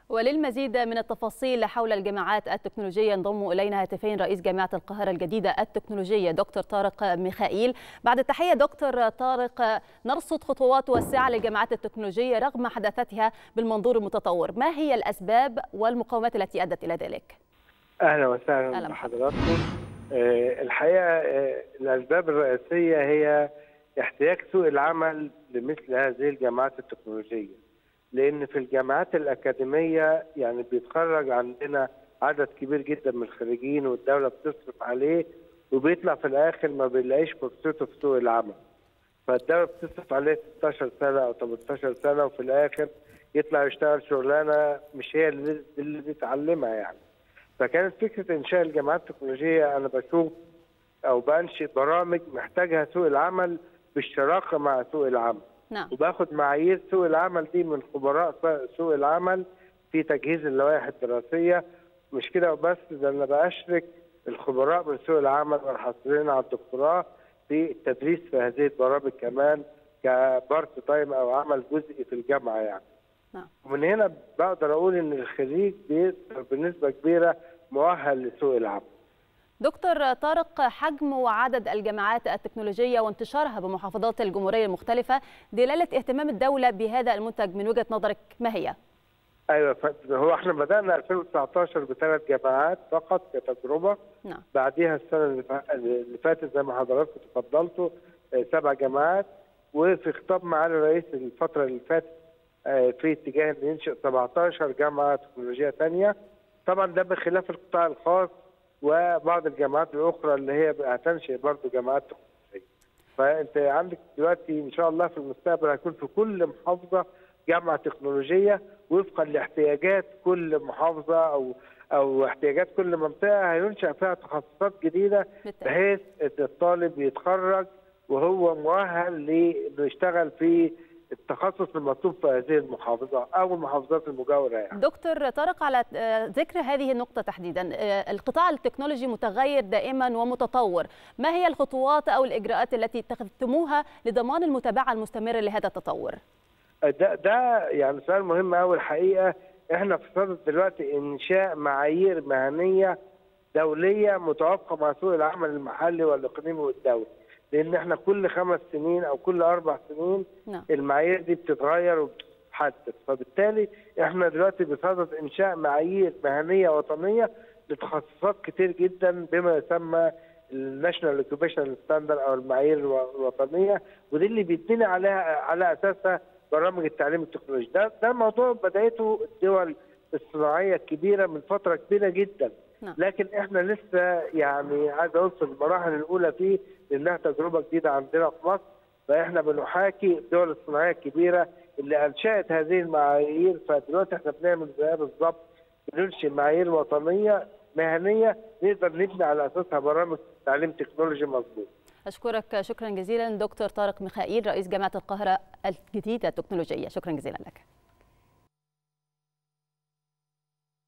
وللمزيد من التفاصيل حول الجامعات التكنولوجية انضم إلينا هاتفين رئيس جامعة القاهرة الجديدة التكنولوجية دكتور طارق ميخائيل بعد التحية دكتور طارق نرصد خطوات واسعة للجامعات التكنولوجية رغم حداثتها بالمنظور المتطور ما هي الأسباب والمقاومات التي أدت إلى ذلك؟ أهلا وسهلا بحضراتكم أه الحقيقة أه الأسباب الرئيسية هي احتياج سوق العمل لمثل هذه الجامعات التكنولوجية لان في الجامعات الاكاديميه يعني بيتخرج عندنا عدد كبير جدا من الخريجين والدوله بتصرف عليه وبيطلع في الاخر ما بيلاقيش فرصته في سوق العمل. فالدوله بتصرف عليه 16 سنه او 18 سنه وفي الاخر يطلع يشتغل شغلانه مش هي اللي, اللي بيتعلمها يعني. فكانت فكره انشاء الجامعات التكنولوجيه انا بشوف او بنشئ برامج محتاجها سوق العمل بالشراكه مع سوق العمل. نعم. وباخد معايير سوق العمل دي من خبراء سوق العمل في تجهيز اللوائح الدراسيه مش كده وبس ده انا باشرك الخبراء من سوق العمل والحاصلين على الدكتوراه في التدريس في هذه البرامج كمان كبارت تايم او عمل جزئي في الجامعه يعني. نعم. ومن هنا بقدر اقول ان الخريج بيصبح بنسبه كبيره مؤهل لسوق العمل. دكتور طارق حجم وعدد الجامعات التكنولوجية وانتشارها بمحافظات الجمهورية المختلفة دلالة اهتمام الدولة بهذا المنتج من وجهة نظرك ما هي؟ ايوه هو احنا بدانا 2019 بثلاث جامعات فقط كتجربه نعم. بعديها السنه اللي فاتت زي ما حضراتكم تفضلتوا سبع جامعات وفي خطاب معالي الرئيس الفتره اللي فاتت في اتجاه ان ينشئ 17 جامعه تكنولوجيه ثانيه طبعا ده بخلاف القطاع الخاص وبعض الجامعات الاخرى اللي هي هتنشئ برضه جامعات تخصصيه. فانت عندك دلوقتي ان شاء الله في المستقبل هيكون في كل محافظه جامعه تكنولوجيه وفقا لاحتياجات كل محافظه او او احتياجات كل منطقه هينشا فيها تخصصات جديده بحيث ان الطالب يتخرج وهو مؤهل لانه يشتغل في التخصص المطلوب في هذه المحافظة أو المحافظات المجاورة يعني. دكتور طارق على ذكر هذه النقطة تحديدا القطاع التكنولوجي متغير دائما ومتطور ما هي الخطوات أو الإجراءات التي اتخذتموها لضمان المتابعة المستمرة لهذا التطور؟ ده, ده يعني سؤال مهم أوي الحقيقة احنا في صدد دلوقتي إنشاء معايير مهنية دولية متوافقة مع سوق العمل المحلي والإقليمي والدولي. لان احنا كل خمس سنين او كل اربع سنين نعم. المعايير دي بتتغير وبتتحدث فبالتالي احنا دلوقتي بصدد انشاء معايير مهنيه وطنيه لتخصصات كتير جدا بما يسمى الناشونال اوكيبيشنال ستاندرد او المعايير الوطنيه ودي اللي بيتبني عليها على اساسها برامج التعليم التكنولوجي ده ده موضوع بدايته الدول الصناعيه الكبيره من فتره كبيره جدا نعم. لكن احنا لسه يعني عايز اقول في المراحل الاولى فيه لانها تجربه جديده عندنا في مصر فاحنا بنحاكي الدول الصناعيه الكبيره اللي انشات هذه المعايير فدلوقتي احنا بنعمل زيها بالظبط بننشئ معايير وطنيه مهنيه نقدر نبني على اساسها برامج تعليم تكنولوجي مظبوط. اشكرك شكرا جزيلا دكتور طارق ميخائيل رئيس جامعه القاهره الجديده التكنولوجيه شكرا جزيلا لك.